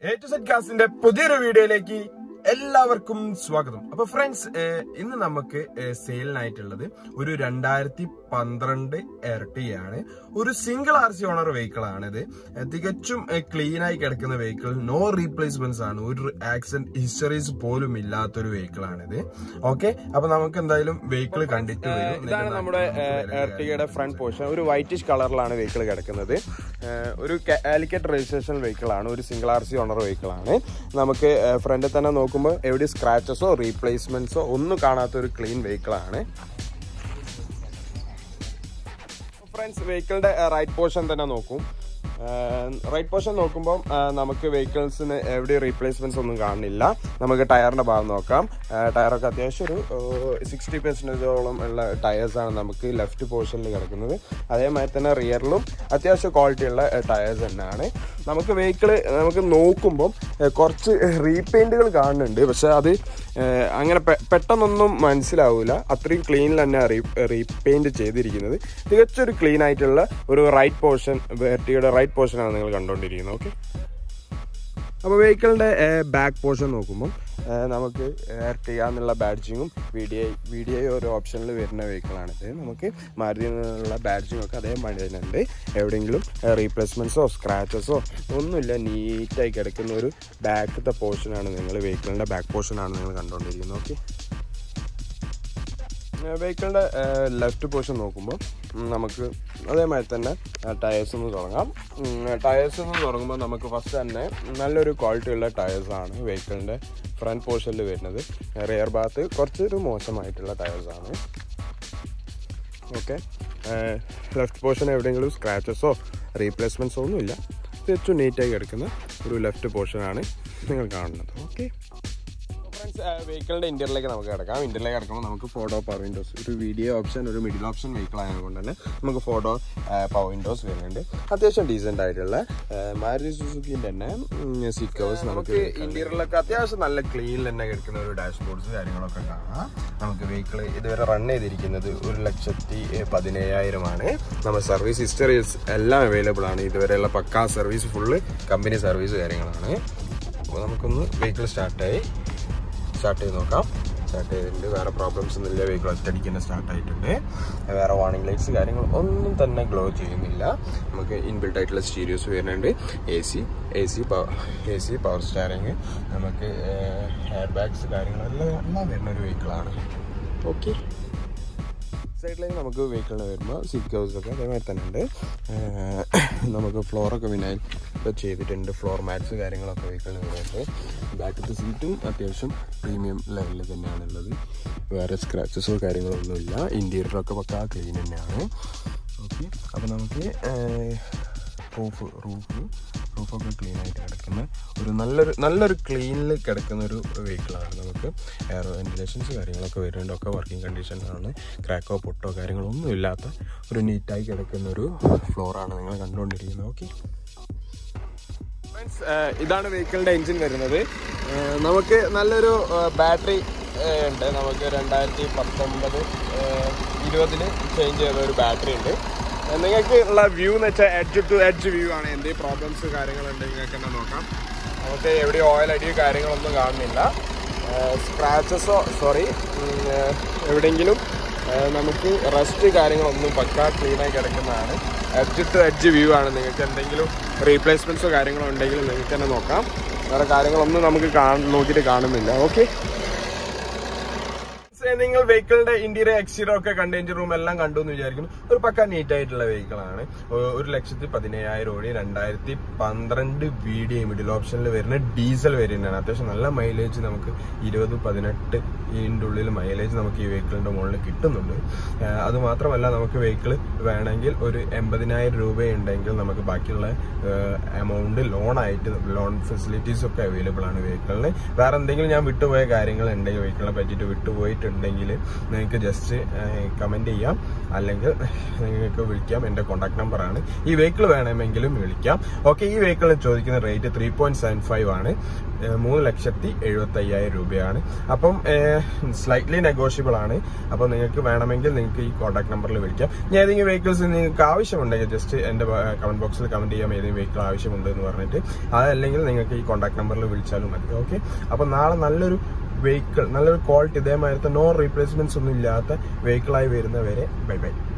A to set കാസിന്റെ പുതിയൊരു വീഡിയോയിലേക്ക് എല്ലാവർക്കും സ്വാഗതം അപ്പൊ ഫ്രണ്ട്സ് ഇന്ന് നമുക്ക് സെയിലിനായിട്ടുള്ളത് ഒരു രണ്ടായിരത്തി പന്ത്രണ്ട് ഇരട്ടിയാണ് ഒരു single R C owner vehicle ആണിത് ഏഹ് തികച്ചും ക്ലീൻ ആയി കിടക്കുന്ന വെഹിക്കിൾ നോ റീപ്ലേസ്മെന്റ്സ് ആണ് ഒരു ആക്സിഡന്റ് ഹിസ്റ്ററീസ് പോലും ഇല്ലാത്തൊരു വെഹിക്കിൾ ആണിത് ഓക്കെ അപ്പൊ നമുക്ക് എന്തായാലും വെഹിക്കിൾ കണ്ടിട്ട് വരും ഇതാണ് നമ്മുടെ എർട്ടിഗയുടെ ഫ്രണ്ട് പോർഷൻ ഒരു വൈറ്റിഷ് കളറിലാണ് വെഹിക്കിൾ കിടക്കുന്നത് ഏഹ് ഒരു കാലിക്കറ്റ് രജിസ്ട്രേഷൻ വെഹിക്കിൾ ആണ് ഒരു single R C owner vehicle ആണ് നമുക്ക് ഫ്രണ്ടിൽ തന്നെ നോക്കുമ്പോൾ എവിടെ സ്ക്രാച്ചസോ റീപ്ലേസ്മെന്റ്സോ ഒന്നും കാണാത്ത ഒരു ക്ലീൻ വെഹിക്കിൾ ആണ് ഫ്രണ്ട്സ് വെഹിക്കിളിന്റെ റൈറ്റ് പോർഷൻ തന്നെ നോക്കും റൈറ്റ് പോർഷൻ നോക്കുമ്പോൾ നമുക്ക് വെഹിക്കിൾസിന് എവിടെ റീപ്ലേസ്മെന്റ്സ് ഒന്നും കാണുന്നില്ല നമുക്ക് ടയറിന്റെ ഭാഗം നോക്കാം ടയറൊക്കെ അത്യാവശ്യം ഒരു സിക്സ്റ്റി പെർസെൻറ്റേജോളം ഉള്ള ടയേഴ്സാണ് നമുക്ക് ലെഫ്റ്റ് പോർഷനിൽ കിടക്കുന്നത് അതേമാതിരി തന്നെ റിയറിലും അത്യാവശ്യം ക്വാളിറ്റി ഉള്ള ടയേഴ്സ് തന്നെയാണ് നമുക്ക് വെഹിക്കിൾ നമുക്ക് നോക്കുമ്പോൾ കുറച്ച് റീപെയിൻറ്റുകൾ കാണുന്നുണ്ട് പക്ഷെ അത് ഏഹ്, അങ്ങനെ പെ- പെട്ടെന്നൊന്നും മനസ്സിലാവില്ല അത്രയും ക്ലീനിൽ തന്നെ റീ റീപെയിൻറ്റ് ചെയ്തിരിക്കുന്നത് തികച്ചൊരു ക്ലീൻ ആയിട്ടുള്ള ഒരു റൈറ്റ് പോർഷൻ വെർട്ടിയുടെ റൈറ്റ് പോർഷനാണ് നിങ്ങൾ കണ്ടുകൊണ്ടിരിക്കുന്നത് ഓക്കെ അപ്പോൾ വെഹിക്കിളിൻ്റെ ബാക്ക് പോർഷൻ നോക്കുമ്പോൾ ഏഹ്, നമുക്ക് എയർട്ടിയ എന്നുള്ള ബാഡ്ജിങ്ങും V D I V D I ഒരു ഓപ്ഷനിൽ വരുന്ന വെഹിക്കിളാണിത് നമുക്ക് മാരുതി എന്നുള്ള ബാഡ്ജിങ് ഒക്കെ അതേ മണി തന്നെ ഉണ്ട് എവിടെയെങ്കിലും റീപ്ലേസ്മെൻറ്റ്സോ സ്ക്രാച്ചസോ ഒന്നുമില്ല നീറ്റായി കിടക്കുന്ന ഒരു ബാക്കത്തെ പോർഷനാണ് നിങ്ങൾ വെഹിക്കിളിൻ്റെ ബാക്ക് പോർഷനാണ് നിങ്ങൾ കണ്ടുകൊണ്ടിരിക്കുന്നത് ഓക്കെ വെഹിക്കിളിൻ്റെ ലെഫ്റ്റ് പോർഷൻ നോക്കുമ്പോൾ ഉം, നമുക്ക് അതേമാതിരി തന്നെ ടയേഴ്സ് ഒന്ന് തുടങ്ങാം ടയേഴ്സ് എന്ന് തുടങ്ങുമ്പോൾ നമുക്ക് ഫസ്റ്റ് തന്നെ നല്ലൊരു ക്വാളിറ്റി ഉള്ള ടയേഴ്സാണ് വെഹിക്കിളിൻ്റെ ഫ്രണ്ട് പോർഷനിൽ വരുന്നത് റിയർ ഭാഗത്ത് കുറച്ചൊരു മോശമായിട്ടുള്ള ടയേഴ്സാണ് ഓക്കെ ലെഫ്റ്റ് പോർഷൻ എവിടെയെങ്കിലും സ്ക്രാച്ചസോ റീപ്ലേസ്മെൻറ്റ്സോ ഒന്നുമില്ല തികച്ചും നീറ്റായി കിടക്കുന്ന ഒരു ലെഫ്റ്റ് പോർഷനാണ് നിങ്ങൾ കാണുന്നത് ഓക്കെ ഫ്രണ്ട്സ് വെഹിക്കിളിന്റെ ഇന്റീരിയറിലേക്ക് നമുക്ക് കിടക്കാം ഇന്റീരിയറിലേക്ക് കിടക്കുമ്പോൾ നമുക്ക് ഫോട്ടോ പവർ വിൻഡോസ് ഒരു വീഡിയോ ഓപ്ഷൻ ഒരു മിഡിൽ ഓപ്ഷൻ വെഹിക്കിൾ ആയതുകൊണ്ട് തന്നെ നമുക്ക് ഫോട്ടോ പവർ വിൻഡോസ് വരുന്നുണ്ട് അത്യാവശ്യം ഡീസെന്റ് ആയിട്ടുള്ള ആ, മാരുതി സുസുക്കിന്റെ തന്നെ സീറ്റ് കവേഴ്സ് നമുക്ക് ഇന്റീരിയറിലൊക്കെ അത്യാവശ്യം നല്ല ക്ലീനിൽ തന്നെ കിടക്കുന്ന ഒരു ഡാഷ്ബോർഡ്സ് കാര്യങ്ങളൊക്കെ കാണാം നമുക്ക് വെഹിക്കിൾ ഇതുവരെ റൺ ചെയ്തിരിക്കുന്നത് ഒരു ലക്ഷത്തി പതിനേഴായിരമാണ് നമ്മുടെ സർവീസ് ഹിസ്റ്ററീസ് എല്ലാം അവൈലബിൾ ആണ് ഇതുവരെയുള്ള പക്കാ സർവീസ് ഫുള്ള് കമ്പനി സർവീസ് കാര്യങ്ങളാണ് അപ്പോൾ നമുക്കൊന്ന് വെഹിക്കിൾ സ്റ്റാർട്ടായി സ്റ്റാർട്ട് ചെയ്ത് നോക്കാം സ്റ്റാർട്ട് ചെയ്തിട്ടുണ്ട് വേറെ പ്രോബ്ലംസ് ഒന്നുമില്ല വെഹിക്കിൾ ഒറ്റയടിക്ക് തന്നെ സ്റ്റാർട്ട് ആയിട്ടുണ്ട് വേറെ വാർണിംഗ് ലൈറ്റ്സ് കാര്യങ്ങൾ ഒന്നും തന്നെ ഗ്ലോ ചെയ്യുന്നില്ല നമുക്ക് ഇൻബിൽട്ട് ആയിട്ടുള്ള സ്റ്റീരിയോസ് വരുന്നുണ്ട് A C A C A C power steering നമുക്ക് ഹെയർ ബാഗ്സ് കാര്യങ്ങളെല്ലാം എല്ലാം വരുന്ന ഒരു വെഹിക്കിളാണ് ഓക്കെ സൈഡിലേക്ക് നമുക്ക് വെഹിക്കിളിന് വരുമ്പോൾ സീറ്റ് കവേഴ്സ് ഒക്കെ അതേമാതിരി തന്നെ ഉണ്ട് ഏഹ് നമുക്ക് ഫ്ലോറൊക്കെ വിനായി ഇപ്പോൾ ചെയ്തിട്ടുണ്ട് ഫ്ലോർ മാറ്റ്സ് കാര്യങ്ങളൊക്കെ വെഹിക്കിളിന് വരുന്നുണ്ട് ബാക്കത്തെ സീറ്റും അത്യാവശ്യം പ്രീമിയം ലെവലിൽ തന്നെയാണുള്ളത് വേറെ സ്ക്രാച്ചസോ കാര്യങ്ങളോ ഒന്നുമില്ല ഇൻറ്റീരിയറൊക്കെ പക്കാ ക്ലീൻ തന്നെയാണ് ഓക്കെ അപ്പോൾ നമുക്ക് റൂഫ് റൂഫ് റൂഫൊക്കെ ക്ലീൻ ആയിട്ട് കിടക്കുന്ന ഒരു നല്ലൊരു നല്ലൊരു ക്ലീനിൽ കിടക്കുന്ന ഒരു വെഹിക്കിളാണ് നമുക്ക് എയർ വെന്റിലേഷൻസ് കാര്യങ്ങളൊക്കെ വരുന്നുണ്ട് ഒക്കെ വർക്കിംഗ് കണ്ടീഷനാണ് ക്രാക്കോ പൊട്ടോ കാര്യങ്ങളോ ഒന്നും ഇല്ലാത്ത ഒരു നീറ്റായി കിടക്കുന്ന ഒരു ഫ്ലോറാണ് നിങ്ങൾ കണ്ടുകൊണ്ടിരിക്കുന്നത് ഓക്കെ ഇതാണ് വെഹിക്കിളിൻ്റെ എൻജിൻ വരുന്നത് ഏഹ് നമുക്ക് നല്ലൊരു ബാറ്ററി ഉണ്ട് നമുക്ക് രണ്ടായിരത്തി പത്തൊമ്പത് ഇരുപതിന് ചേഞ്ച് ചെയ്ത ഒരു ബാറ്ററി ഉണ്ട് ഏഹ് നിങ്ങൾക്ക് ഉള്ള വ്യൂ എന്ന് വെച്ചാൽ എഡ്ജ് ടു എഡ്ജ് വ്യൂ ആണ് എന്തെങ്കിലും പ്രോബ്ലംസ് കാര്യങ്ങളുണ്ടെങ്കിൽ നിങ്ങൾക്ക് തന്നെ നോക്കാം നമുക്ക് എവിടെ ഓയിൽ അടിയോ കാര്യങ്ങളൊന്നും കാണുന്നില്ല സ്ക്രാച്ചസോ സോറി എവിടെയെങ്കിലും ഏഹ് നമുക്ക് റെസ്റ്റ് കാര്യങ്ങളൊന്നും പക്കാ ക്ലീനായി കിടക്കുന്നതാണ് എഡ്ജ് ടു എഡ്ജ് വ്യൂ ആണ് നിങ്ങൾക്ക് എന്തെങ്കിലും റീപ്ലേസ്മെൻറ്റ്സോ കാര്യങ്ങളോ ഉണ്ടെങ്കിൽ നിങ്ങൾക്ക് തന്നെ നോക്കാം വേറെ കാര്യങ്ങളൊന്നും നമുക്ക് കാണ നോക്കിയിട്ട് കാണുന്നില്ല ഓക്കെ നിങ്ങൾ വെഹിക്കിളിന്റെ ഇന്റീരിയർ എക്സ്റ്റീരിയർ ഒക്കെ കണ്ട് എഞ്ചിൻ റൂം എല്ലാം കണ്ടു എന്ന് വിചാരിക്കുന്നു ഒരു പക്ക നീറ്റ് ആയിട്ടുള്ള വെഹിക്കിൾ ആണ് ഒ- ഒരു ലക്ഷത്തി പതിനേഴായിരം ഓടി രണ്ടായിരത്തി പന്ത്രണ്ട് വി ഡി മിഡിൽ ഓപ്ഷനിൽ വരുന്ന ഡീസൽ വേരിയന്റ് ആണ് അത്യാവശ്യം നല്ല മൈലേജ് നമുക്ക് ഇരുപത് പതിനെട്ട് ഇതിൻ്റെ ഉള്ളിൽ മൈലേജ് നമുക്ക് ഈ വെഹിക്കിളിന്റെ മുകളിൽ കിട്ടുന്നുണ്ട് ആഹ് അത് മാത്രമല്ല നമുക്ക് വെഹിക്കിൾ വേണമെങ്കിൽ ഒരു എൺപതിനായിരം രൂപയുണ്ടെങ്കിൽ നമുക്ക് ബാക്കിയുള്ള എമൗണ്ട് ലോൺ ആയിട്ട് ലോൺ ഫെസിലിറ്റീസ് ഒക്കെ അവൈലബിൾ ആണ് വെഹിക്കിളിന് വേറെ എന്തെങ്കിലും ഞാൻ വിട്ടുപോയ കാര്യങ്ങൾ ഉണ്ടെങ്കിൽ വെഹിക്കിളിനെ പറ്റിയിട്ട് വിട്ടുപോയിട്ടുണ്ടെങ്കിൽ ഉണ്ടെങ്കിൽ നിങ്ങൾക്ക് ജസ്റ്റ് കമന്റ് ചെയ്യാം അല്ലെങ്കിൽ നിങ്ങൾക്ക് വിളിക്കാം എൻ്റെ കോൺടാക്ട് നമ്പറാണ് ഈ വെഹിക്കിൾ വേണമെങ്കിലും വിളിക്കാം ഓക്കെ ഈ വെഹിക്കിളിന് ചോദിക്കുന്ന rate three point seven five ആണ് ഏഹ് മൂന്ന് ലക്ഷത്തി എഴുപത്തി അയ്യായിരം രൂപയാണ് അപ്പം സ്ലൈറ്റ്ലി നെഗോഷ്യബിൾ ആണ് അപ്പം നിങ്ങൾക്ക് വേണമെങ്കിൽ നിങ്ങൾക്ക് ഈ കോൺടാക്ട് നമ്പറിൽ വിളിക്കാം ഇനി ഏതെങ്കിലും വെഹിക്കിൾസ് നിങ്ങൾക്ക് ആവശ്യമുണ്ടെങ്കിൽ ജസ്റ്റ് എൻ്റെ കമന്റ് ബോക്സിൽ കമന്റ് ചെയ്യാം ഏതെങ്കിലും വെഹിക്കിൾ ആവശ്യമുണ്ട് എന്ന് പറഞ്ഞിട്ട് അതല്ലെങ്കിൽ നിങ്ങൾക്ക് ഈ കോൺടാക്ട് നമ്പറിൽ വിളിച്ചാലും മതി ഓക്കെ അപ്പം നാളെ നല്ലൊരു വെഹിക്കിൾ നല്ലൊരു ക്വാളിറ്റി ഇതേമാതിരത്തെ നോ റീപ്ലേസ്മെന്റ്സ് ഒന്നും ഇല്ലാത്ത വെഹിക്കിളായി വരുന്നവരെ ബൈ ബൈ